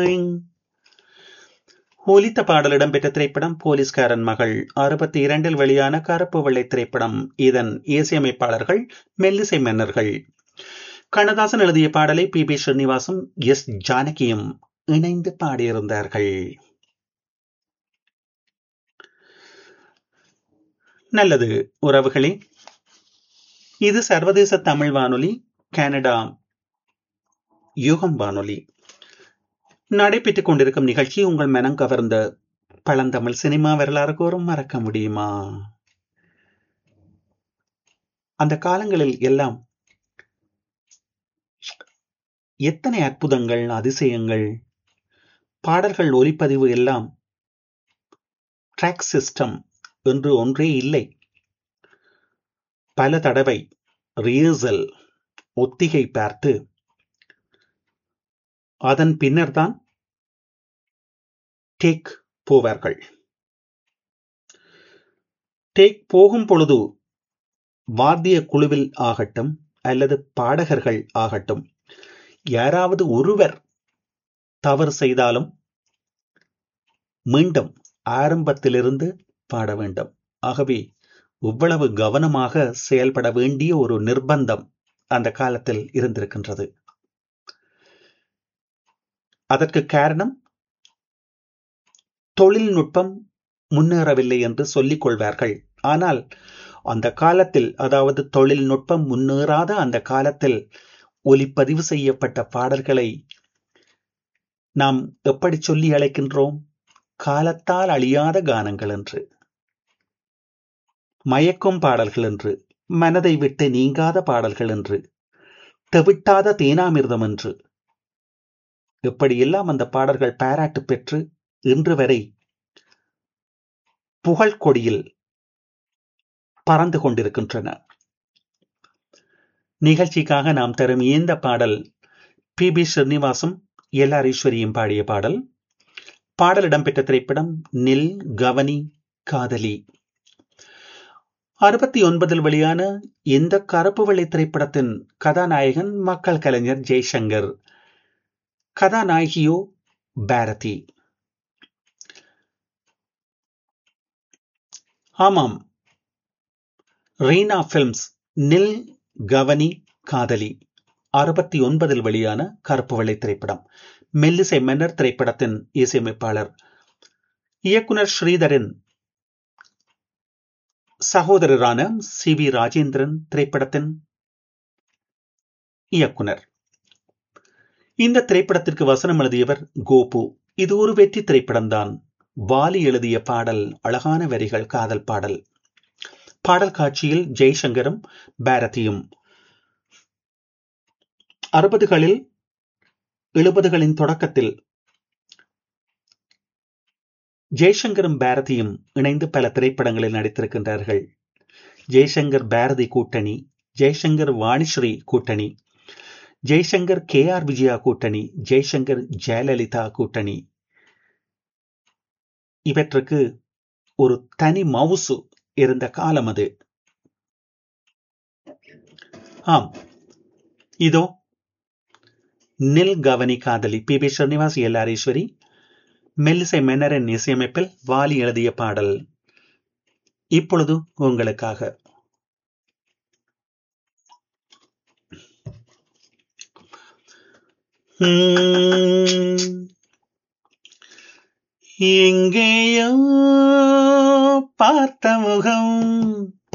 ring ஒலித்த பாடல் இடம்பெற்ற திரைப்படம் போலீஸ்காரன் மகள் அறுபத்தி இரண்டில் வெளியான கருப்பு வெள்ளை திரைப்படம் இதன் இசையமைப்பாளர்கள் மெல்லிசை மன்னர்கள் கண்ணதாசன் எழுதிய பாடலை பி பி ஸ்ரீனிவாசும் எஸ் ஜானகியும் இணைந்து பாடியிருந்தார்கள் நல்லது உறவுகளே இது சர்வதேச தமிழ் வானொலி கனடா யுகம் வானொலி நடைபெற்றுக் கொண்டிருக்கும் நிகழ்ச்சி உங்கள் மனம் கவர்ந்த பழந்தமிழ் சினிமா வரலாறு கூறும் மறக்க முடியுமா அந்த காலங்களில் எல்லாம் எத்தனை அற்புதங்கள் அதிசயங்கள் பாடல்கள் ஒலிப்பதிவு எல்லாம் ட்ராக் சிஸ்டம் என்று ஒன்றே இல்லை பல தடவை ரிஹர்சல் ஒத்திகை பார்த்து அதன் பின்னர் தான் டேக் போவார்கள் டேக் போகும் பொழுது வாத்திய குழுவில் ஆகட்டும் அல்லது பாடகர்கள் ஆகட்டும் யாராவது ஒருவர் தவறு செய்தாலும் மீண்டும் ஆரம்பத்திலிருந்து பாட வேண்டும் ஆகவே இவ்வளவு கவனமாக செயல்பட வேண்டிய ஒரு நிர்பந்தம் அந்த காலத்தில் இருந்திருக்கின்றது அதற்கு காரணம் தொழில்நுட்பம் முன்னேறவில்லை என்று சொல்லிக் கொள்வார்கள் ஆனால் அந்த காலத்தில் அதாவது தொழில்நுட்பம் முன்னேறாத அந்த காலத்தில் ஒலிப்பதிவு செய்யப்பட்ட பாடல்களை நாம் எப்படி சொல்லி அழைக்கின்றோம் காலத்தால் அழியாத கானங்கள் என்று மயக்கும் பாடல்கள் என்று மனதை விட்டு நீங்காத பாடல்கள் என்று தெவிட்டாத தேனாமிர்தம் என்று எப்படியெல்லாம் அந்த பாடல்கள் பாராட்டு பெற்று இன்று வரை புகழ் கொடியில் பறந்து கொண்டிருக்கின்றன நிகழ்ச்சிக்காக நாம் தரும் இந்த பாடல் பி பி ஸ்ரீனிவாசும் எல் ஆர் ஈஸ்வரியும் பாடிய பாடல் பாடல் இடம்பெற்ற திரைப்படம் நில் கவனி காதலி அறுபத்தி ஒன்பதில் வெளியான இந்த கருப்பு வெள்ளை திரைப்படத்தின் கதாநாயகன் மக்கள் கலைஞர் ஜெய்சங்கர் கதாநாயகியோ பாரதி ஆமாம் ரீனா பிலிம்ஸ் நில் கவனி காதலி அறுபத்தி ஒன்பதில் வெளியான கருப்பு வெள்ளை திரைப்படம் மெல்லிசை மன்னர் திரைப்படத்தின் இசையமைப்பாளர் இயக்குனர் ஸ்ரீதரின் சகோதரரான சி வி ராஜேந்திரன் திரைப்படத்தின் இயக்குனர் இந்த திரைப்படத்திற்கு வசனம் எழுதியவர் கோபு இது ஒரு வெற்றி திரைப்படம்தான் வாலி எழுதிய பாடல் அழகான வரிகள் காதல் பாடல் பாடல் காட்சியில் ஜெய்சங்கரும் பாரதியும் அறுபதுகளில் எழுபதுகளின் தொடக்கத்தில் ஜெய்சங்கரும் பாரதியும் இணைந்து பல திரைப்படங்களில் நடித்திருக்கின்றார்கள் ஜெய்சங்கர் பாரதி கூட்டணி ஜெய்சங்கர் வாணிஸ்ரீ கூட்டணி ஜெய்சங்கர் கே ஆர் விஜயா கூட்டணி ஜெய்சங்கர் ஜெயலலிதா கூட்டணி இவற்றுக்கு ஒரு தனி மவுசு இருந்த காலம் அது ஆம் இதோ நில் கவனி காதலி பி பி ஸ்ரீனிவாஸ் எல்லாரீஸ்வரி மெல்லிசை மன்னரின் இசையமைப்பில் வாலி எழுதிய பாடல் இப்பொழுது உங்களுக்காக எங்கேயோ பார்த்த முகம்